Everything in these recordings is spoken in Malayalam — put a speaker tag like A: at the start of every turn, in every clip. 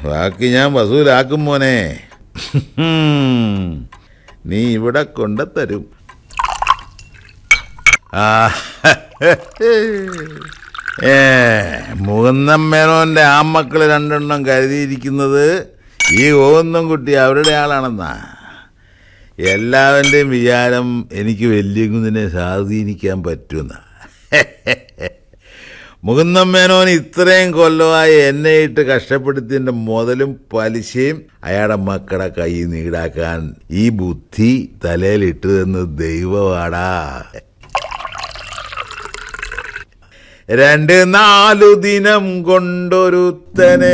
A: ബാക്കി ഞാൻ വസൂലാക്കും മോനെ നീ ഇവിടെ കൊണ്ടുത്തരും ആ ഏ മുകുന്ദൻ മേനോന്റെ ആമക്കൾ രണ്ടെണ്ണം കരുതിയിരിക്കുന്നത് ഈ ഓന്നും കുട്ടി അവരുടെ ആളാണെന്നാ എല്ലാവരുടെയും വിചാരം എനിക്ക് വലിയ കുന്നിനെ സ്വാധീനിക്കാൻ പറ്റുമെന്ന മുകുന്ദൻ മേനോൻ ഇത്രയും കൊല്ലമായി എന്നെ ഇട്ട് കഷ്ടപ്പെടുത്തിയതിന്റെ മുതലും പലിശയും അയാളുടെ മക്കളുടെ കയ്യിൽ നിന്ന് ഈടാക്കാൻ ഈ ബുദ്ധി തലയിലിട്ട് തന്ന് ദൈവമാടാ രണ്ട് നാലു ദിനം കൊണ്ടൊരുത്തനെ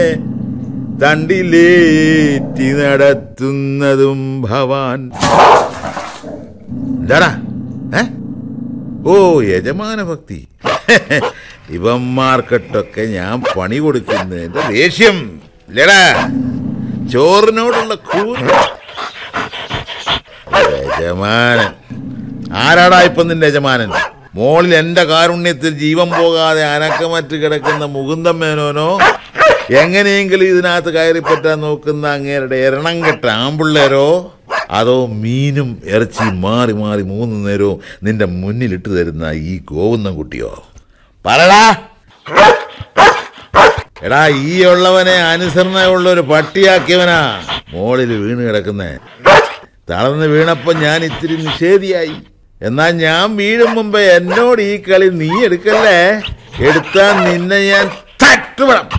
A: തണ്ടിലേറ്റി നടത്തുന്നതും ഭവാൻ എന്താടാ ഏ ഓ യജമാന ഭക്തി ഇവന്മാർക്കിട്ടൊക്കെ ഞാൻ പണി കൊടുക്കുന്നതിന്റെ ദേഷ്യം ഇല്ലടാ ചോറിനോടുള്ള ക്രൂര യജമാനൻ ആരാടാ ഇപ്പൊ നിന്റെ യജമാനൻ മോളിൽ എന്റെ കാരുണ്യത്തിൽ ജീവൻ പോകാതെ അനക്കമറ്റ് കിടക്കുന്ന മുകുന്ദൻ മേനോനോ എങ്ങനെയെങ്കിലും ഇതിനകത്ത് കയറിപ്പറ്റാൻ നോക്കുന്ന അങ്ങേരുടെ എരണം കെട്ട ആമ്പിള്ളേരോ അതോ മീനും ഇറച്ചി മാറി മാറി മൂന്ന് നേരവും നിന്റെ മുന്നിലിട്ട് തരുന്ന ഈ ഗോവുന്ന കുട്ടിയോ പറടാ എടാ ഈ ഉള്ളവനെ അനുസരണയുള്ള ഒരു പട്ടിയാക്കിയവനാ മോളിൽ വീണ് കിടക്കുന്നേ തളർന്ന് വീണപ്പോ ഞാൻ ഇത്തിരി നിഷേധിയായി എന്നാൽ ഞാൻ വീഴും മുമ്പേ എന്നോട് ഈ കളി നീ എടുക്കല്ലേ എടുത്താൽ നിന്നെ ഞാൻ തട്ടുപടം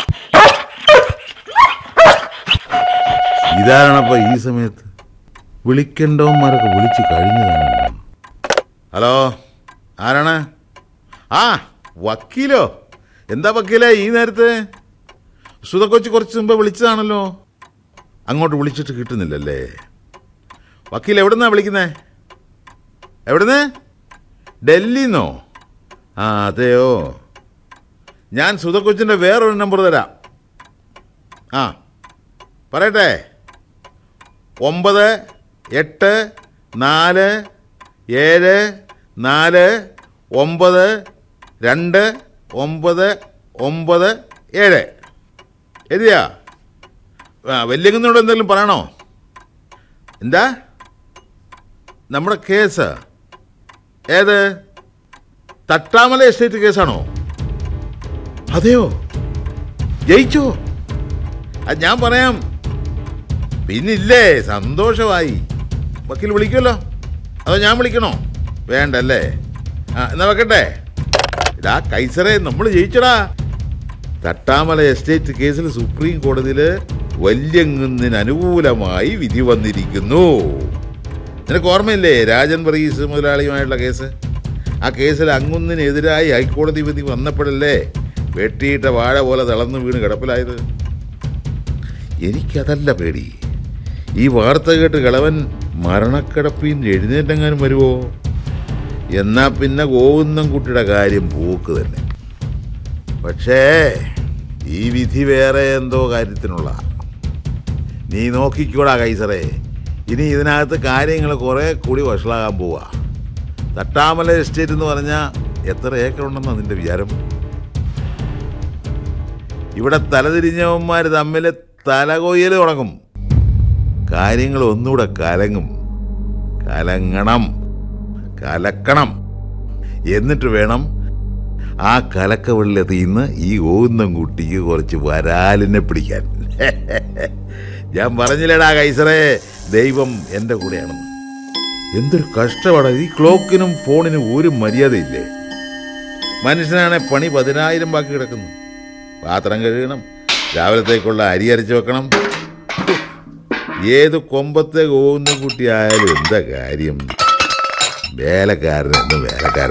A: ഇതാണപ്പോ ഈ സമയത്ത് വിളിക്കേണ്ടവന്മാരൊക്കെ വിളിച്ചു കഴിഞ്ഞതാണല്ലോ ഹലോ ആരാണ് ആ വക്കീലോ എന്താ വക്കീലേ ഈ നേരത്തെ സുധക്കൊച്ചി കുറച്ച് മുമ്പ് വിളിച്ചതാണല്ലോ അങ്ങോട്ട് വിളിച്ചിട്ട് കിട്ടുന്നില്ലല്ലേ വക്കീൽ എവിടുന്നാ വിളിക്കുന്നേ എവിടുന്ന് ഡൽഹിന്നോ ആ അതെയോ ഞാൻ സുധക്കൊച്ചിൻ്റെ വേറൊരു നമ്പർ തരാം ആ പറയട്ടെ ഒമ്പത് എട്ട് നാല് ഏഴ് നാല് ഒമ്പത് രണ്ട് ഒമ്പത് ഒമ്പത് ഏഴ് എഴുതിയാ ആ വല്യങ്ങനോട് എന്തെങ്കിലും പറയണോ എന്താ നമ്മുടെ കേസ് ഏത് തട്ടാമല എസ്റ്റേറ്റ് കേസാണോ അതെയോ ജയിച്ചോ അത് ഞാൻ പറയാം പിന്നില്ലേ സന്തോഷമായി വക്കീൽ വിളിക്കുമല്ലോ അതോ ഞാൻ വിളിക്കണോ വേണ്ടല്ലേ ആ എന്നാ വെക്കട്ടെ ഇതാ കൈസറെ നമ്മൾ ജയിച്ചടാ തട്ടാമല എസ്റ്റേറ്റ് കേസിൽ സുപ്രീം കോടതിയിൽ വല്യങ്ങുന്നിന് അനുകൂലമായി വിധി വന്നിരിക്കുന്നു നിനക്ക് ഓർമ്മയില്ലേ രാജൻ വർഗീസ് മുതലാളിയുമായിട്ടുള്ള കേസ് ആ കേസിൽ അങ്ങുന്നിനെതിരായി ഹൈക്കോടതി വിധി വന്നപ്പോഴല്ലേ വെട്ടിയിട്ട വാഴ പോലെ തളർന്നു വീണ് കിടപ്പിലായത് എനിക്കതല്ല പേടി ഈ വാർത്ത കേട്ട് കിളവൻ മരണക്കിടപ്പിൽ നിന്ന് എഴുന്നേറ്റെങ്ങാനും വരുമോ എന്നാ പിന്നെ ഗോവിന്ദൻകുട്ടിയുടെ കാര്യം പോക്ക് തന്നെ പക്ഷേ ഈ വിധി വേറെ എന്തോ കാര്യത്തിനുള്ള നീ നോക്കിക്കോടാ കൈസറേ ഇനി ഇതിനകത്ത് കാര്യങ്ങൾ കുറെ കൂടി വഷളാകാൻ പോവാ തട്ടാമല എസ്റ്റേറ്റ് എന്ന് പറഞ്ഞാൽ എത്ര ഏക്കർ ഉണ്ടെന്നാ നിന്റെ വിചാരം ഇവിടെ തലതിരിഞ്ഞവന്മാർ തമ്മിൽ തലകൊയ്യൽ തുടങ്ങും കാര്യങ്ങൾ ഒന്നുകൂടെ കലങ്ങും കലങ്ങണം കലക്കണം എന്നിട്ട് വേണം ആ കലക്ക വെള്ളത്തിൽ നിന്ന് ഈ ഓന്നം കുട്ടിക്ക് കുറച്ച് വരാലിനെ പിടിക്കാൻ ഞാൻ പറഞ്ഞില്ലടാ കൈസറേ ദൈവം എൻ്റെ കൂടെയാണെന്ന് എന്തൊരു കഷ്ടമാണ് ഈ ക്ലോക്കിനും ഫോണിനും ഒരു മര്യാദയില്ലേ മനുഷ്യനാണെ പണി പതിനായിരം ബാക്കി കിടക്കുന്നു പാത്രം കഴുകണം രാവിലത്തേക്കുള്ള അരി അരച്ച് വെക്കണം ഏത് കൊമ്പത്തെ കോവുന്ന കുട്ടിയായാലും എന്താ കാര്യം വേലക്കാരൻ എന്ന് വേലക്കാരൻ